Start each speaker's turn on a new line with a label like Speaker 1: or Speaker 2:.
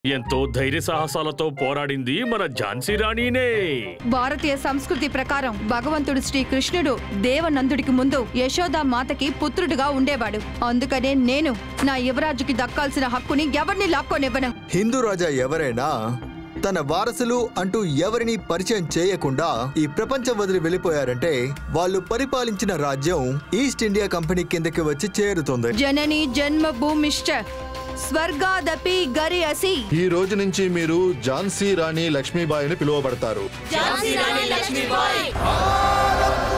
Speaker 1: ఎంతో ధైర్య సాహసాలతో పోరాడింది మన ఝాన్సీ రాణినే
Speaker 2: భారతీయ సంస్కృతి ప్రకారం భగవంతుడు శ్రీకృష్ణుడు దేవనందుడికి ముందు యశోదా మాతకి పుత్రుడిగా ఉండేవాడు అందుకనే నేను నా యువరాజుకి దక్కాల్సిన హక్కుని ఎవరిని లాక్కోనివ్వను
Speaker 3: హిందూ రాజా ఎవరైనా తన వారసులు అంటూ ఎవరిని పరిచయం చేయకుండా ఈ ప్రపంచం వదిలి వెళ్ళిపోయారంటే వాళ్ళు పరిపాలించిన రాజ్యం ఈస్ట్ ఇండియా కంపెనీ కిందకి వచ్చి చేరుతుంది
Speaker 2: జనని జన్మభూమిశ్చ స్వర్గాదపి గరి అసి
Speaker 4: ఈ రోజు నుంచి మీరు ఝాన్సీ రాణి లక్ష్మీబాయిని పిలువబడతారు
Speaker 5: ఝాన్సీ రాణి లక్ష్మీబాయి